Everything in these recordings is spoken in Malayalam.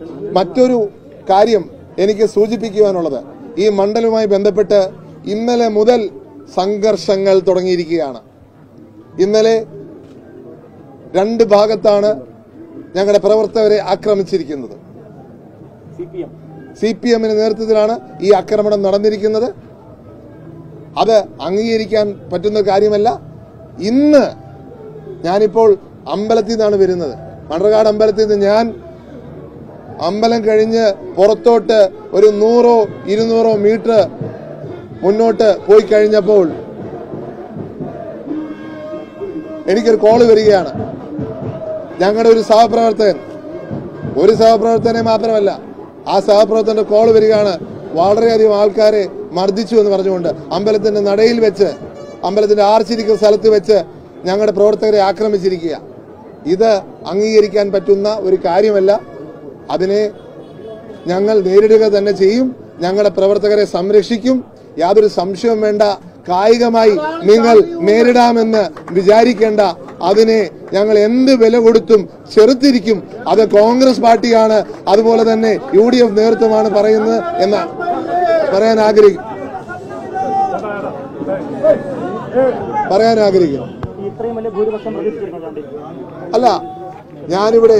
മറ്റൊരു കാര്യം എനിക്ക് സൂചിപ്പിക്കുവാനുള്ളത് ഈ മണ്ഡലവുമായി ബന്ധപ്പെട്ട് ഇന്നലെ മുതൽ സംഘർഷങ്ങൾ തുടങ്ങിയിരിക്കുകയാണ് ഇന്നലെ രണ്ട് ഭാഗത്താണ് ഞങ്ങളുടെ പ്രവർത്തകരെ ആക്രമിച്ചിരിക്കുന്നത് സി പി എമ്മിന്റെ നേതൃത്വത്തിലാണ് ഈ ആക്രമണം നടന്നിരിക്കുന്നത് അത് അംഗീകരിക്കാൻ പറ്റുന്ന കാര്യമല്ല ഇന്ന് ഞാനിപ്പോൾ അമ്പലത്തിൽ നിന്നാണ് വരുന്നത് മണ്ണർകാട് അമ്പലത്തിൽ നിന്ന് ഞാൻ അമ്പലം കഴിഞ്ഞ് പുറത്തോട്ട് ഒരു നൂറോ ഇരുന്നൂറോ മീറ്റർ മുന്നോട്ട് പോയി കഴിഞ്ഞപ്പോൾ എനിക്കൊരു കോള് വരികയാണ് ഞങ്ങളുടെ ഒരു സഹപ്രവർത്തകൻ ഒരു സഹപ്രവർത്തകനെ മാത്രമല്ല ആ സഹപ്രവർത്തകന്റെ കോള് വരികയാണ് വളരെയധികം ആൾക്കാരെ മർദ്ദിച്ചു എന്ന് പറഞ്ഞുകൊണ്ട് അമ്പലത്തിന്റെ നടയിൽ വെച്ച് അമ്പലത്തിന്റെ ആർച്ചിരിക്കുന്ന സ്ഥലത്ത് വെച്ച് ഞങ്ങളുടെ പ്രവർത്തകരെ ആക്രമിച്ചിരിക്കുക ഇത് അംഗീകരിക്കാൻ പറ്റുന്ന ഒരു കാര്യമല്ല അതിനെ ഞങ്ങൾ നേരിടുക തന്നെ ചെയ്യും ഞങ്ങളുടെ പ്രവർത്തകരെ സംരക്ഷിക്കും യാതൊരു സംശയവും വേണ്ട കായികമായി നിങ്ങൾ നേരിടാമെന്ന് വിചാരിക്കേണ്ട അതിനെ ഞങ്ങൾ എന്ത് വില കൊടുത്തും ചെറുത്തിരിക്കും അത് കോൺഗ്രസ് പാർട്ടിയാണ് അതുപോലെ തന്നെ യു ഡി എഫ് നേതൃത്വമാണ് പറയുന്നത് എന്ന് പറയാൻ ആഗ്രഹിക്കും പറയാൻ ആഗ്രഹിക്കുന്നു ഈ ഇത്രയും വലിയ ഭൂരിപക്ഷം പ്രതീക്ഷിച്ചിരുന്നതുകൊണ്ട് അല്ല ഞാനിവിടെ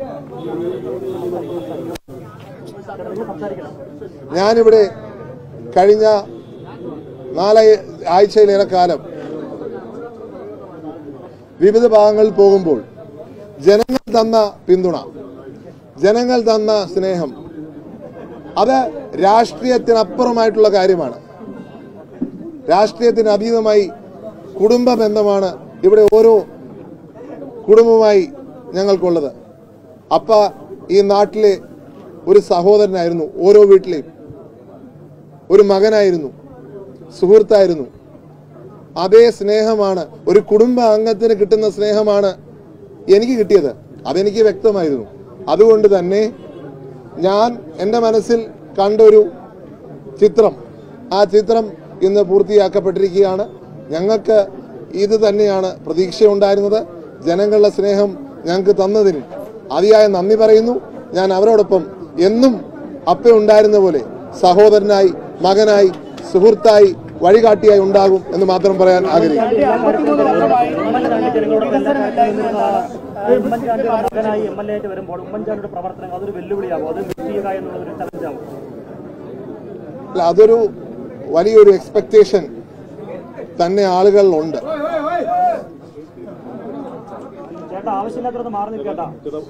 സംസാരിക്കണം ഞാനിവിടെ കഴിഞ്ഞ നാല് ആഴ്ചയിലേറെ കാലം വിവിധ ഭാഗങ്ങളിൽ പോകുമ്പോൾ ജനങ്ങൾ തന്ന പിന്തുണ ജനങ്ങൾ തന്ന സ്നേഹം അത് രാഷ്ട്രീയത്തിനപ്പുറമായിട്ടുള്ള കാര്യമാണ് രാഷ്ട്രീയത്തിന് അതീതമായി കുടുംബ ബന്ധമാണ് ഇവിടെ ഓരോ കുടുംബമായി ഞങ്ങൾക്കുള്ളത് അപ്പ ഈ നാട്ടിലെ ഒരു സഹോദരനായിരുന്നു ഓരോ വീട്ടിലെയും ഒരു മകനായിരുന്നു സുഹൃത്തായിരുന്നു അതേ സ്നേഹമാണ് ഒരു കുടുംബ അംഗത്തിന് കിട്ടുന്ന സ്നേഹമാണ് എനിക്ക് കിട്ടിയത് അതെനിക്ക് വ്യക്തമായിരുന്നു അതുകൊണ്ട് തന്നെ ഞാൻ എൻ്റെ മനസ്സിൽ കണ്ടൊരു ചിത്രം ആ ചിത്രം ഇന്ന് പൂർത്തിയാക്കപ്പെട്ടിരിക്കുകയാണ് ഞങ്ങൾക്ക് ഇത് തന്നെയാണ് പ്രതീക്ഷയുണ്ടായിരുന്നത് ജനങ്ങളുടെ സ്നേഹം ഞങ്ങൾക്ക് തന്നതിന് അതിയായ നന്ദി പറയുന്നു ഞാൻ അവരോടൊപ്പം എന്നും അപ്പ ഉണ്ടായിരുന്ന പോലെ സഹോദരനായി മകനായി സുഹൃത്തായി വഴികാട്ടിയായി ഉണ്ടാകും എന്ന് മാത്രം പറയാൻ ആഗ്രഹിക്കുന്നു ഉമ്മൻചാണ്ടി ജനങ്ങളോട് എല്ലാ കാര്യത്തിലും നിന്നിരുന്ന ആളാണ്. ഉമ്മൻചാണ്ടി മകനായി എം എൽ എ ആയിട്ട് വരുമ്പോൾ ഉമ്മൻചാണ്ടിയുടെ പ്രവർത്തനങ്ങൾ അതൊരു വെല്ലുവിളിയാകും അത് ചെയ്യുക എന്നുള്ള ഒരു ചലഞ്ചാകും അല്ല അതൊരു വലിയൊരു എക്സ്പെക്ടേഷൻ തന്നെ ആളുകളിലുണ്ട് ചേട്ടാ ആവശ്യമില്ലാത്തത് മാറി നിൽക്കേട്ടാ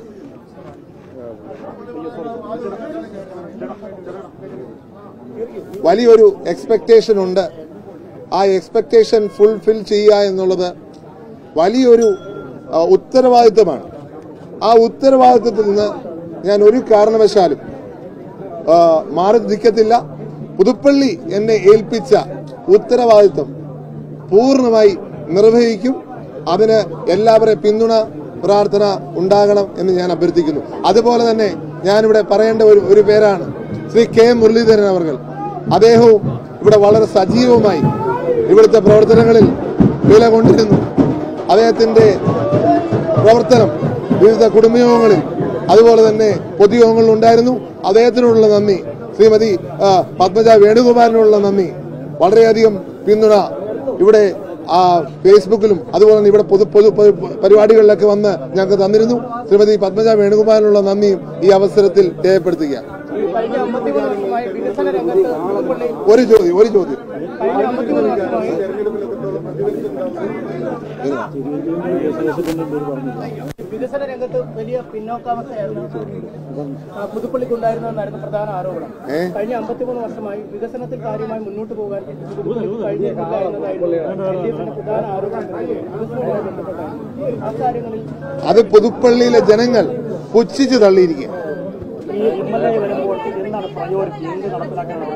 വലിയൊരു എക്സ്പെക്ടേഷൻ ഉണ്ട് ആ എക്സ്പെക്ടേഷൻ ഫുൾഫിൽ ചെയ്യുക എന്നുള്ളത് വലിയൊരു ആ, ഉത്തരവാദിത്തമാണ് ആ ഉത്തരവാദിത്തത്തിൽ നിന്ന് ഞാൻ ഒരു കാരണവശാലും ആ, മാറി നിൽക്കത്തില്ല പുതുപ്പള്ളി എന്നെ ഏൽപ്പിച്ച ഉത്തരവാദിത്തം പൂർണ്ണമായി നിർവഹിക്കും അതിന് എല്ലാവരെയും പിന്തുണ പ്രാർത്ഥന ഉണ്ടാകണം എന്ന് ഞാൻ അഭ്യർത്ഥിക്കുന്നു അതുപോലെ തന്നെ ഞാനിവിടെ പറയേണ്ട ഒരു ഒരു പേരാണ് ശ്രീ കെ മുരളീധരൻ അവർ അദ്ദേഹവും ഇവിടെ വളരെ സജീവമായി ഇവിടുത്തെ പ്രവർത്തനങ്ങളിൽ നിലകൊണ്ടിരുന്നു അദ്ദേഹത്തിന്റെ പ്രവർത്തനം വിവിധ കുടുംബയോഗങ്ങളിൽ അതുപോലെ തന്നെ പൊതുയോഗങ്ങളിൽ ഉണ്ടായിരുന്നു അദ്ദേഹത്തിനോടുള്ള നന്ദി ശ്രീമതി ആ, പത്മജ വേണുഗോപാലിനോടുള്ള നന്ദി വളരെയധികം പിന്തുണ ഇവിടെ ആ ഫേസ്ബുക്കിലും അതുപോലെ തന്നെ ഇവിടെ പൊതു പൊതു പൊതു പരിപാടികളിലൊക്കെ വന്ന് ഞങ്ങൾക്ക് തന്നിരുന്നു ശ്രീമതി പത്മജ വേണുഗോപാലിനുള്ള നന്ദിയും ഈ അവസരത്തിൽ രേഖപ്പെടുത്തുക കഴിഞ്ഞ അമ്പത്തിമൂന്ന് വർഷമായി വികസന രംഗത്ത് പുതുപ്പള്ളി ഒരു ചോദ്യം ഒരു ചോദ്യം കഴിഞ്ഞ അമ്പത്തിമൂന്ന് വർഷമായി വികസന രംഗത്ത് വലിയ പിന്നോക്കാവസ്ഥയായിരുന്നു ആ, പുതുപ്പള്ളിക്കുണ്ടായിരുന്നതെന്നായിരുന്നു പ്രധാന ആരോപണം ഏ? കഴിഞ്ഞ അമ്പത്തിമൂന്ന് വർഷമായി വികസനത്തിൽ കാര്യമായി മുന്നോട്ട് പോകാൻ പുതുപ്പള്ളിക്ക് കഴിഞ്ഞിട്ടില്ല എന്നതായിരുന്നു എൽ ഡി എഫിന്റെ പ്രധാന ആരോപണം വികസനവുമായി ബന്ധപ്പെട്ടായിരുന്നു ആ കാര്യങ്ങളിൽ അത് പുതുപ്പള്ളിയിലെ ജനങ്ങൾ പുച്ഛിച്ച് തള്ളിയിരിക്കുക ഈ എം എൽ എ വരുമ്പോൾ എന്താണ് പ്രയോറിറ്റി എന്ത് നടപ്പിലാക്കാനാണ്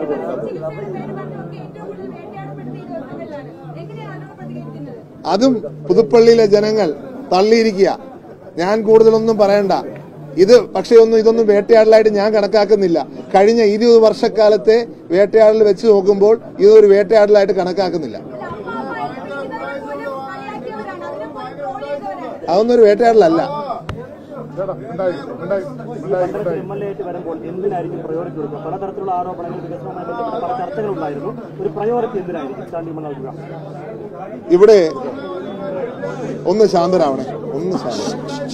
അതും പുതുപ്പള്ളിയിലെ ജനങ്ങൾ തള്ളിയിരിക്കുക ഞാൻ കൂടുതലൊന്നും പറയണ്ട ഇത് പക്ഷേ ഒന്നും ഇതൊന്നും വേട്ടയാടലായിട്ട് ഞാൻ കണക്കാക്കുന്നില്ല കഴിഞ്ഞ ഇരുപത് വർഷക്കാലത്തെ വേട്ടയാടൽ വെച്ച് നോക്കുമ്പോൾ ഇതൊരു വേട്ടയാടലായിട്ട് കണക്കാക്കുന്നില്ല അതൊന്നും ഒരു വേട്ടയാടലല്ല മണ്ഡലത്തിൽ എം എൽ എ ആയിട്ട് വരുമ്പോൾ എന്തിനായിരിക്കും പ്രയോറിറ്റി കൊടുക്കുക പലതരത്തിലുള്ള ആരോപണങ്ങൾ വികസനവുമായി ബന്ധപ്പെട്ട് പല ചർച്ചകളുണ്ടായിരുന്നു ഒരു പ്രയോറിറ്റി എന്തിനായിരിക്കും ശാന്തി മണ്ണ് നൽകുക ഇവിടെ ഒന്ന് ശാന്തരാവണേ ഒന്ന് ശാന്തം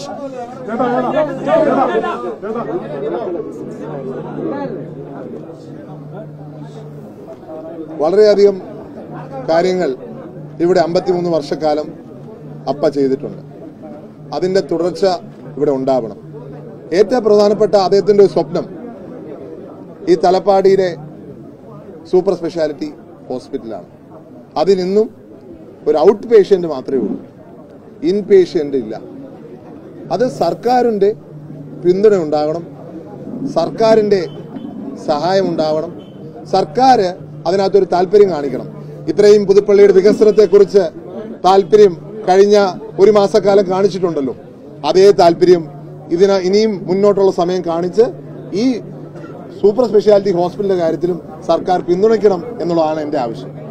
വളരെയധികം കാര്യങ്ങൾ ഇവിടെ അമ്പത്തിമൂന്ന് വർഷക്കാലം അപ്പ ചെയ്തിട്ടുണ്ട് അതിന്റെ തുടർച്ച ഇവിടെ ഉണ്ടാവണം ഏറ്റവും പ്രധാനപ്പെട്ട അദ്ദേഹത്തിന്റെ ഒരു സ്വപ്നം ഈ തലപ്പാടിയിലെ സൂപ്പർ സ്പെഷ്യാലിറ്റി ഹോസ്പിറ്റലാണ് അതിനിന്നും ഒരു ഔട്ട് പേഷ്യന്റ് മാത്രമേ ഉള്ളൂ ഇൻ പേഷ്യന്റ് ഇല്ല അത് സർക്കാരിന്റെ പിന്തുണ ഉണ്ടാകണം സർക്കാരിന്റെ സഹായം ഉണ്ടാവണം സർക്കാർ അതിനകത്തൊരു താല്പര്യം കാണിക്കണം ഇത്രയും പുതുപ്പള്ളിയുടെ വികസനത്തെക്കുറിച്ച് താല്പര്യം കഴിഞ്ഞ ഒരു മാസക്കാലം കാണിച്ചിട്ടുണ്ടല്ലോ അതേ താല്പര്യം ഇതിന് ഇനിയും മുന്നോട്ടുള്ള സമയം കാണിച്ച് ഈ സൂപ്പർ സ്പെഷ്യാലിറ്റി ഹോസ്പിറ്റലിന്റെ കാര്യത്തിലും സർക്കാർ പിന്തുണയ്ക്കണം എന്നുള്ളതാണ് എന്റെ ആവശ്യം